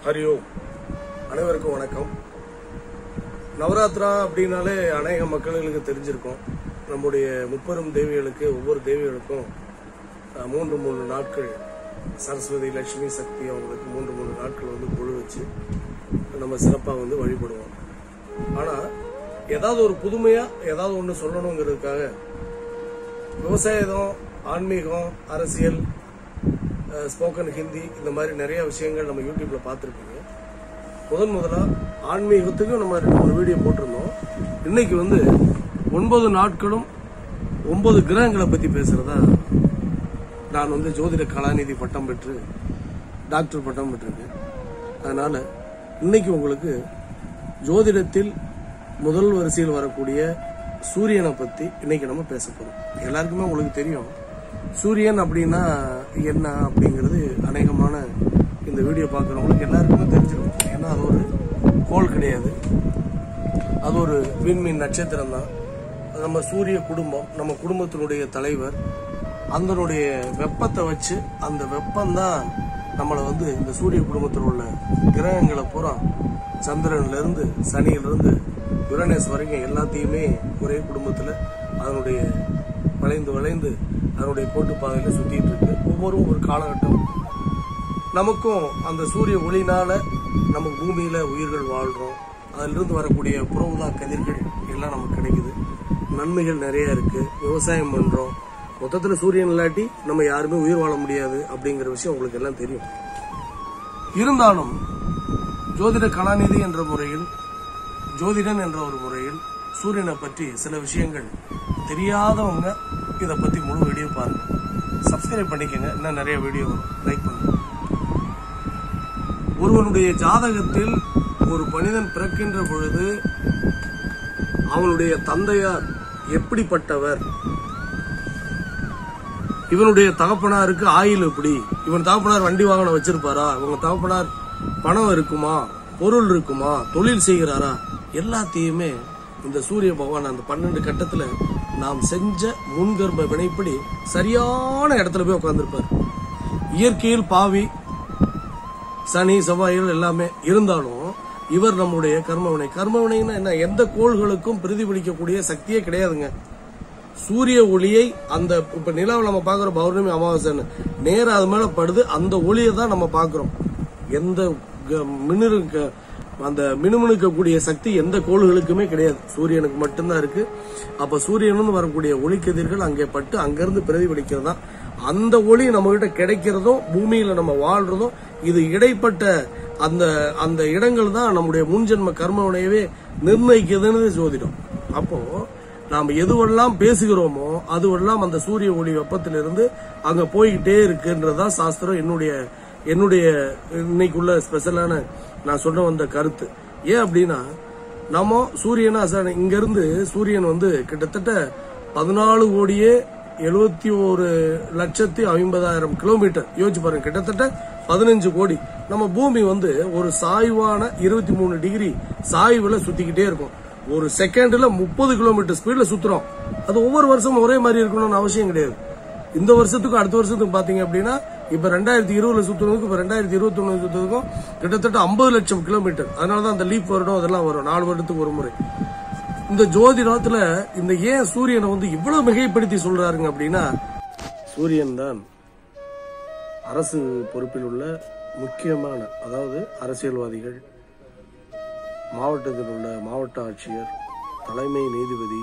ஹரி ஓம் அனைவருக்கும் வணக்கம் நவராத்திரா அப்படின்னாலே அநேக மக்களுக்கு தெரிஞ்சிருக்கும் நம்முடைய முப்பெரும் தேவிகளுக்கு ஒவ்வொரு தேவிகளுக்கும் அஹ், மூன்று மூன்று நாட்கள் சரஸ்வதி லட்சுமி சக்தி அவங்களுக்கு மூன்று மூன்று நாட்கள் வந்து குழு வச்சு நம்ம சிறப்பாக வந்து வழிபடுவோம் ஆனால் ஏதாவது ஒரு புதுமையாக ஏதாவது ஒன்று சொல்லணுங்கிறதுக்காக விவசாயம் ஆன்மீகம் அரசியல் ஸ்போக்கன் ஹிந்தி இந்த மாதிரி நிறைய விஷயங்கள் நம்ம யூடியூப்ல பார்த்துருப்பீங்க முதன் முதலா ஆன்மீகத்துக்கும் நம்ம ரெண்டு மூணு வீடியோ போட்டிருந்தோம் இன்னைக்கு வந்து ஒன்பது நாட்களும் ஒன்பது கிரகங்களை பத்தி பேசுறதா நான் வந்து ஜோதிட கலாநிதி பட்டம் பெற்று டாக்டர் பட்டம் பெற்றிருக்கேன் அதனால இன்னைக்கு உங்களுக்கு ஜோதிடத்தில் முதல் வரிசையில் வரக்கூடிய சூரியனை பத்தி இன்னைக்கு நம்ம பேச போறோம் எல்லாருக்குமே உங்களுக்கு தெரியும் சூரியன் அப்படின்னா என்ன அப்படிங்கிறது அநேகமான இந்த வீடியோ பார்க்குறவங்களுக்கு எல்லாருக்குமே தெரிஞ்சிருக்கும் ஏன்னா அது ஒரு கோள் கிடையாது அது ஒரு விண்மீன் நட்சத்திரம் தான் நம்ம சூரிய குடும்பம் நம்ம குடும்பத்தினுடைய தலைவர் அதனுடைய வெப்பத்தை வச்சு அந்த வெப்பம்தான் நம்மளை வந்து இந்த சூரிய குடும்பத்தில் உள்ள கிரகங்களை பூரா சந்திரன்ல இருந்து சனியில இருந்து யுரேனஸ் வரைக்கும் எல்லாத்தையுமே ஒரே குடும்பத்தில் அதனுடைய வளைந்து வளைந்து அதனுடைய கோட்டுப்பாதையில சுத்திட்டு இருக்கு ஒவ்வொரு ஒரு காலகட்டம் நமக்கும் அந்த சூரிய ஒளினால நம்ம பூமியில உயிர்கள் வாழ்றோம் அதிலிருந்து வரக்கூடிய புறவுதா கதிர்கள் எல்லாம் நமக்கு கிடைக்குது நன்மைகள் நிறைய இருக்கு விவசாயம் பண்றோம் மொத்தத்துல சூரியன் இல்லாட்டி நம்ம யாருமே உயிர் வாழ முடியாது அப்படிங்கிற விஷயம் உங்களுக்கு எல்லாம் தெரியும் இருந்தாலும் ஜோதிட கலாநிதி என்ற முறையில் ஜோதிடன் என்ற ஒரு முறையில் சூரியனை பற்றி சில விஷயங்கள் தெரியாதவங்க இதை பத்தி முழு வீடியோ பாருங்க சப்ஸ்கிரைப் பண்ணிக்கங்க இன்னும் நிறைய வீடியோ வரும் லைக் பண்ணுங்க ஒருவனுடைய ஜாதகத்தில் ஒரு மனிதன் பிறக்கின்ற பொழுது அவனுடைய தந்தையார் எப்படிப்பட்டவர் இவனுடைய தகப்பனாருக்கு ஆயில் எப்படி இவன் தகப்பனார் வண்டி வாகனம் வச்சிருப்பாரா இவங்க தகப்பனார் பணம் இருக்குமா பொருள் இருக்குமா தொழில் செய்கிறாரா எல்லாத்தையுமே இந்த சூரிய பகவான் அந்த பன்னெண்டு கட்டத்துல நாம் செஞ்ச முன்கர்ப்ப வினைப்படி சரியான இடத்துல போய் உட்கார்ந்திருப்பார் இயற்கையில் பாவி சனி செவ்வாய்கள் எல்லாமே இருந்தாலும் இவர் நம்முடைய கர்மவினை கர்மவினைன்னா என்ன எந்த கோள்களுக்கும் பிரதிபலிக்கக்கூடிய சக்தியே கிடையாதுங்க சூரிய ஒளியை அந்த இப்ப நிலாவில் நம்ம பாக்குற பௌர்ணமி அமாவாசைன்னு நேரா அது மேல படுது அந்த ஒளியை தான் நம்ம பாக்குறோம் எந்த க- மினுரு க- அந்த மினுமினுக்கக்கூடிய சக்தி எந்த கோள்களுக்குமே கிடையாது சூரியனுக்கு மட்டும்தான் இருக்கு அப்ப சூரியனிலிருந்து வரக்கூடிய ஒளிக்கதிர்கள் அங்கே பட்டு அங்கிருந்து பிரதிபலிக்கிறது தான் அந்த ஒளி நம்ம கிட்ட கிடைக்கிறதும் பூமியில நம்ம வாழ்றதும் இது இடைப்பட்ட அந்த அந்த இடங்கள் தான் நம்முடைய முன்ஜென்ம கர்மவினையவே நிர்ணயிக்குதுன்னு ஜோதிடம் அப்போ நாம் எதுவெல்லாம் பேசுகிறோமோ அதுவெல்லாம் அந்த சூரிய ஒளி வெப்பத்திலிருந்து அங்க போய்கிட்டே இருக்குன்றதுதான் சாஸ்திரம் என்னுடைய என்னுடைய இன்னைக்குள்ள ஸ்பெஷலான நான் சொல்ல வந்த கருத்து ஏன் அப்படின்னா நம்ம சூரியனா சார் இங்க இருந்து சூரியன் வந்து கிட்டத்தட்ட பதினாலு கோடியே எழுபத்தி ஒரு லட்சத்தி ஐம்பதாயிரம் கிலோமீட்டர் யோசிச்சு பாருங்க கிட்டத்தட்ட பதினஞ்சு கோடி நம்ம பூமி வந்து ஒரு சாய்வான இருபத்தி மூணு டிகிரி சாய்வுல சுத்திக்கிட்டே இருக்கும் ஒரு செகண்ட்ல முப்பது கிலோமீட்டர் ஸ்பீட்ல சுத்துறோம் அது ஒவ்வொரு வருஷமும் ஒரே மாதிரி இருக்கணும்னு அவசியம் கிடையாது இந்த வருஷத்துக்கும் அடுத்த வருஷத்துக்கு பாத்தீங்க அப்படின்னா இப்ப ரெண்டாயிரத்தி இருபதுல சுத்துறதுக்கும் இப்ப ரெண்டாயிரத்தி இருபத்தி ஒண்ணு சுத்துறதுக்கும் கிட்டத்தட்ட ஐம்பது லட்சம் கிலோமீட்டர் அதனாலதான் அந்த லீப் வருடம் அதெல்லாம் வரும் நாலு வருடத்துக்கு ஒரு முறை இந்த ஜோதிடத்துல இந்த ஏன் சூரியனை வந்து இவ்வளவு மிகைப்படுத்தி சொல்றாருங்க அப்படின்னா சூரியன் தான் அரசு பொறுப்பில் உள்ள முக்கியமான அதாவது அரசியல்வாதிகள் மாவட்டத்தில் உள்ள மாவட்ட ஆட்சியர் தலைமை நீதிபதி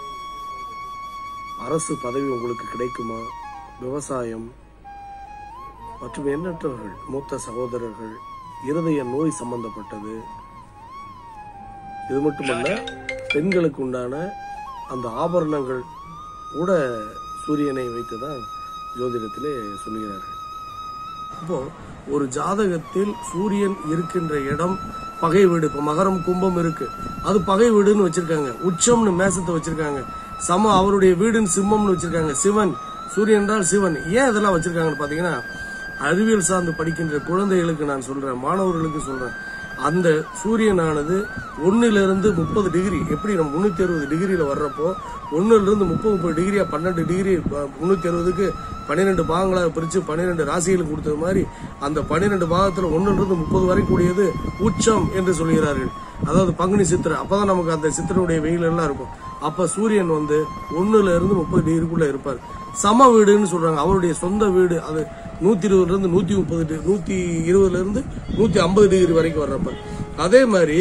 அரசு பதவி உங்களுக்கு கிடைக்குமா விவசாயம் மற்றும் எண்ணற்றவர்கள் மூத்த சகோதரர்கள் இருதய நோய் சம்பந்தப்பட்டது இது மட்டுமல்ல பெண்களுக்கு உண்டான அந்த ஆபரணங்கள் கூட சூரியனை வைத்துதான் ஜோதிடத்திலே சொல்கிறார்கள் அப்போ ஒரு ஜாதகத்தில் சூரியன் இருக்கின்ற இடம் பகை வீடு இப்ப மகரம் கும்பம் இருக்கு அது பகை வீடுன்னு வச்சிருக்காங்க உச்சம்னு மேசத்தை வச்சிருக்காங்க சம அவருடைய வீடுன்னு சிம்மம்னு வச்சிருக்காங்க சிவன் சூரியன் என்றால் சிவன் ஏன் இதெல்லாம் வச்சிருக்காங்கன்னு பாத்தீங்கன்னா அறிவியல் சார்ந்து படிக்கின்ற குழந்தைகளுக்கு நான் சொல்றேன் மாணவர்களுக்கு சொல்றேன் அந்த சூரியனானது ஒன்னுல இருந்து முப்பது டிகிரி எப்படி நம்ம முன்னூத்தி அறுபது டிகிரியில வர்றப்போ ஒன்னுல இருந்து முப்பது முப்பது டிகிரியா பன்னெண்டு டிகிரி முன்னூத்தி அறுபதுக்கு பன்னிரெண்டு பாகங்களா பிரிச்சு பன்னிரெண்டு ராசிகளுக்கு கொடுத்தது மாதிரி அந்த பன்னிரெண்டு பாகத்துல ஒன்னுல இருந்து முப்பது வரை கூடியது உச்சம் என்று சொல்கிறார்கள் அதாவது பங்குனி சித்திரை அப்பதான் நமக்கு அந்த சித்திரையுடைய வெயில் எல்லாம் இருக்கும் அப்ப சூரியன் வந்து ஒண்ணுல இருந்து முப்பது டிகிரிக்குள்ள இருப்பார் சம வீடுன்னு சொல்றாங்க அவருடைய சொந்த வீடு அது நூத்தி இருபதுல இருந்து நூத்தி முப்பது டி- நூத்தி இருபதுல இருந்து நூத்தி ஐம்பது டிகிரி வரைக்கும் வர்றப்ப அதே மாதிரி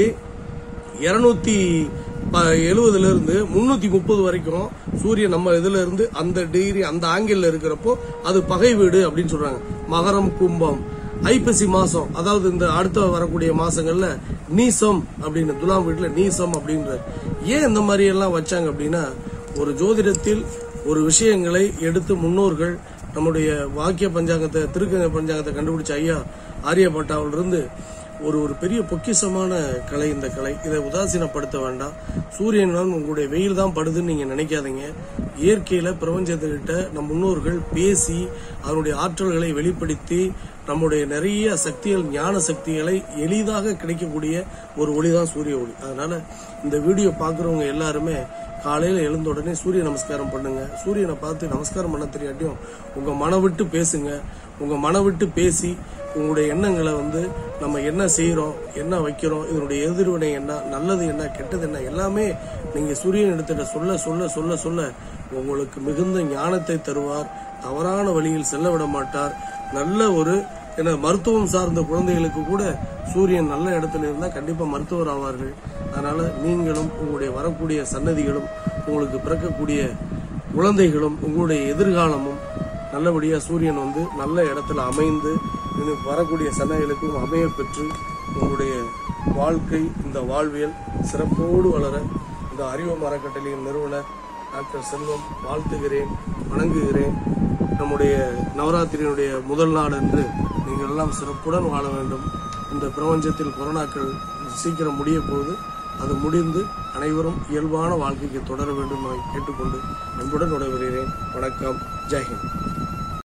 இருநூத்தி எழுபதுல இருந்து முன்னூத்தி முப்பது வரைக்கும் சூரியன் நம்ம இதுல இருந்து அந்த டிகிரி அந்த ஆங்கிள் இருக்கிறப்போ அது பகை வீடு அப்படின்னு சொல்றாங்க மகரம் கும்பம் ஐப்பசி மாசம் அதாவது இந்த அடுத்த வரக்கூடிய மாசங்கள்ல நீசம் அப்படின்னு துலாம் வீட்டுல நீசம் அப்படின்ற ஏன் இந்த மாதிரி எல்லாம் வச்சாங்க அப்படின்னா ஒரு ஜோதிடத்தில் ஒரு விஷயங்களை எடுத்து முன்னோர்கள் நம்முடைய வாக்கிய பஞ்சாங்கத்தை திருக்கங்க பஞ்சாங்கத்தை கண்டுபிடிச்ச ஐயா ஆரியப்பட்டாவிலிருந்து இருந்து ஒரு ஒரு பெரிய பொக்கிஷமான கலை இந்த கலை இதை உதாசீனப்படுத்த வேண்டாம் சூரியன் தான் உங்களுடைய வெயில் தான் படுதுன்னு நீங்க நினைக்காதீங்க இயற்கையில பிரபஞ்சத்துக்கிட்ட நம் முன்னோர்கள் பேசி அதனுடைய ஆற்றல்களை வெளிப்படுத்தி நம்முடைய நிறைய சக்திகள் ஞான சக்திகளை எளிதாக கிடைக்கக்கூடிய ஒரு ஒளி தான் சூரிய ஒளி அதனால இந்த வீடியோ பார்க்குறவங்க எல்லாருமே காலையில எழுந்த உடனே சூரிய நமஸ்காரம் பண்ணுங்க சூரியனை பார்த்து நமஸ்காரம் பண்ண தெரியாட்டியும் உங்க மனம் விட்டு பேசுங்க உங்க மனம் விட்டு பேசி உங்களுடைய எண்ணங்களை வந்து நம்ம என்ன செய்யறோம் என்ன வைக்கிறோம் இதனுடைய எதிர்வினை என்ன நல்லது என்ன கெட்டது என்ன எல்லாமே நீங்க சூரியன் இடத்துல சொல்ல சொல்ல சொல்ல சொல்ல உங்களுக்கு மிகுந்த ஞானத்தை தருவார் தவறான வழியில் செல்ல விட மாட்டார் நல்ல ஒரு என்ன மருத்துவம் சார்ந்த குழந்தைகளுக்கு கூட சூரியன் நல்ல இடத்துல இருந்தா கண்டிப்பா மருத்துவர் ஆவார்கள் அதனால நீங்களும் உங்களுடைய வரக்கூடிய சன்னதிகளும் உங்களுக்கு பிறக்கக்கூடிய குழந்தைகளும் உங்களுடைய எதிர்காலமும் நல்லபடியா சூரியன் வந்து நல்ல இடத்துல அமைந்து இனி வரக்கூடிய சன்னதிகளுக்கும் அமைய பெற்று உங்களுடைய வாழ்க்கை இந்த வாழ்வியல் சிறப்போடு வளர இந்த அறிவு மரக்கட்டளையின் நிறுவனர் டாக்டர் செல்வம் வாழ்த்துகிறேன் வணங்குகிறேன் நம்முடைய நவராத்திரியினுடைய முதல் நாள் என்று நீங்கள் எல்லாம் சிறப்புடன் வாழ வேண்டும் இந்த பிரபஞ்சத்தில் கொரோனாக்கள் சீக்கிரம் முடிய போகுது அது முடிந்து அனைவரும் இயல்பான வாழ்க்கைக்கு தொடர வேண்டும் நான் கேட்டுக்கொண்டு அன்புடன் விடைபெறுகிறேன் வணக்கம் ஜெய்ஹிந்த்